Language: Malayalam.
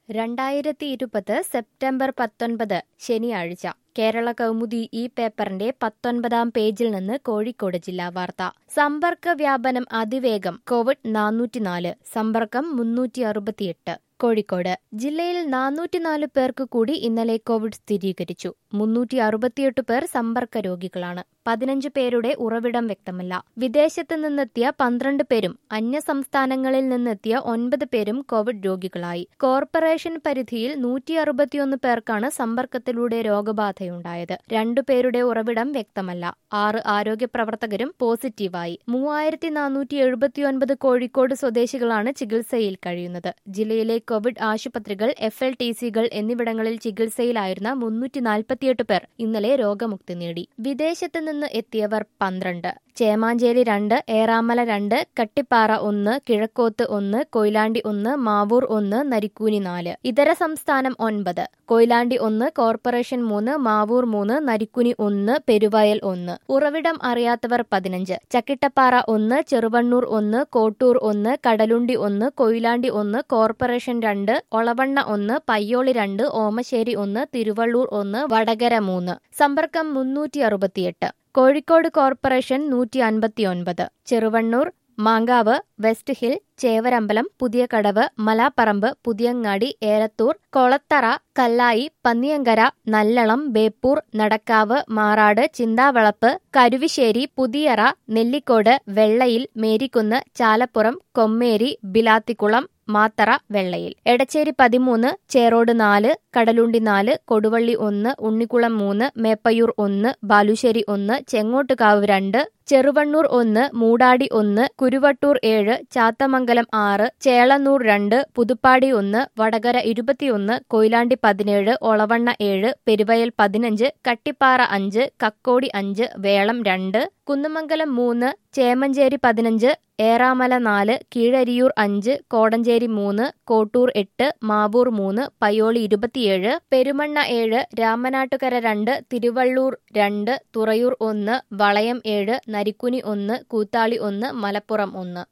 രണ്ടായിരത്തി ഇരുപത് സെപ്റ്റംബർ പത്തൊൻപത് ശനിയാഴ്ച കേരള കൗമുദി ഈ പേപ്പറിന്റെ പത്തൊൻപതാം പേജിൽ നിന്ന് കോഴിക്കോട് ജില്ലാ വാർത്ത സമ്പർക്ക വ്യാപനം അതിവേഗം കോവിഡ് നാനൂറ്റിനാല് സമ്പർക്കം മുന്നൂറ്റി അറുപത്തിയെട്ട് കോഴിക്കോട് ജില്ലയിൽ നാനൂറ്റിനാല് പേർക്ക് കൂടി ഇന്നലെ കോവിഡ് സ്ഥിരീകരിച്ചു മുന്നൂറ്റി അറുപത്തിയെട്ട് പേർ സമ്പർക്ക രോഗികളാണ് പതിനഞ്ച് പേരുടെ ഉറവിടം വ്യക്തമല്ല വിദേശത്ത് നിന്നെത്തിയ പന്ത്രണ്ട് പേരും അന്യ സംസ്ഥാനങ്ങളിൽ നിന്നെത്തിയ ഒൻപത് പേരും കോവിഡ് രോഗികളായി കോർപ്പറേഷൻ പരിധിയിൽ നൂറ്റി അറുപത്തിയൊന്ന് പേർക്കാണ് സമ്പർക്കത്തിലൂടെ രോഗബാധയുണ്ടായത് രണ്ടുപേരുടെ ഉറവിടം വ്യക്തമല്ല ആറ് ആരോഗ്യ പ്രവർത്തകരും പോസിറ്റീവായി മൂവായിരത്തി നാനൂറ്റി എഴുപത്തിയൊൻപത് കോഴിക്കോട് സ്വദേശികളാണ് ചികിത്സയിൽ കഴിയുന്നത് ജില്ലയിലെ കോവിഡ് ആശുപത്രികൾ എഫ് എൽ ടി സികൾ എന്നിവിടങ്ങളിൽ ചികിത്സയിലായിരുന്ന മുന്നൂറ്റി നാൽപ്പത്തിയെട്ട് പേർ ഇന്നലെ രോഗമുക്തി നേടി വിദേശത്ത് നിന്ന് എത്തിയവർ പന്ത്രണ്ട് ചേമാഞ്ചേരി രണ്ട് ഏറാമല രണ്ട് കട്ടിപ്പാറ ഒന്ന് കിഴക്കോത്ത് ഒന്ന് കൊയിലാണ്ടി ഒന്ന് മാവൂർ ഒന്ന് നരിക്കൂനി നാല് ഇതര സംസ്ഥാനം ഒൻപത് കൊയിലാണ്ടി ഒന്ന് കോർപ്പറേഷൻ മൂന്ന് മാവൂർ മൂന്ന് നരിക്കുനി ഒന്ന് പെരുവയൽ ഒന്ന് ഉറവിടം അറിയാത്തവർ പതിനഞ്ച് ചക്കിട്ടപ്പാറ ഒന്ന് ചെറുവണ്ണൂർ ഒന്ന് കോട്ടൂർ ഒന്ന് കടലുണ്ടി ഒന്ന് കൊയിലാണ്ടി ഒന്ന് കോർപ്പറേഷൻ രണ്ട് ഒളവണ്ണ ഒന്ന് പയ്യോളി രണ്ട് ഓമശ്ശേരി ഒന്ന് തിരുവള്ളൂർ ഒന്ന് വടകര മൂന്ന് സമ്പർക്കം മുന്നൂറ്റി അറുപത്തിയെട്ട് കോഴിക്കോട് കോർപ്പറേഷൻ നൂറ്റി അൻപത്തിയൊൻപത് Cheruvannur Mankavu west hill Chevarambalam Puthiyakadavu Malaparamba Puthiyangadi Elathur Kolathara കല്ലായി പന്നിയങ്കര നല്ലളം ബേപ്പൂർ നടക്കാവ് മാറാട് ചിന്താവളപ്പ് കരുവിശ്ശേരി പുതിയറ നെല്ലിക്കോട് വെള്ളയിൽ മേരിക്കുന്ന് ചാലപ്പുറം കൊമ്മേരി ബിലാത്തിക്കുളം മാത്തറ വെള്ളയിൽ എടച്ചേരി പതിമൂന്ന് ചേറോട് നാല് കടലുണ്ടി നാല് കൊടുവള്ളി ഒന്ന് ഉണ്ണിക്കുളം മൂന്ന് മേപ്പയൂർ ഒന്ന് ബാലുശ്ശേരി ഒന്ന് ചെങ്ങോട്ടുകാവ് രണ്ട് ചെറുവണ്ണൂർ ഒന്ന് മൂടാടി ഒന്ന് കുരുവട്ടൂർ ഏഴ് ചാത്തമംഗലം ആറ് ചേളന്നൂർ രണ്ട് പുതുപ്പാടി ഒന്ന് വടകര ഇരുപത്തിയൊന്ന് കൊയിലാണ്ടി പതിനേഴ് ഒളവണ്ണ ഏഴ് പെരുവയൽ പതിനഞ്ച് കട്ടിപ്പാറ അഞ്ച് കക്കോടി അഞ്ച് വേളം രണ്ട് കുന്നമംഗലം മൂന്ന് ചേമഞ്ചേരി പതിനഞ്ച് ഏറാമല നാല് കീഴരിയൂർ അഞ്ച് കോടഞ്ചേരി മൂന്ന് കോട്ടൂർ എട്ട് മാവൂർ മൂന്ന് പയ്യോളി ഇരുപത്തിയേഴ് പെരുമണ്ണ ഏഴ് രാമനാട്ടുകര രണ്ട് തിരുവള്ളൂർ രണ്ട് തുറയൂർ ഒന്ന് വളയം ഏഴ് നരിക്കുനി ഒന്ന് കൂത്താളി ഒന്ന് മലപ്പുറം ഒന്ന്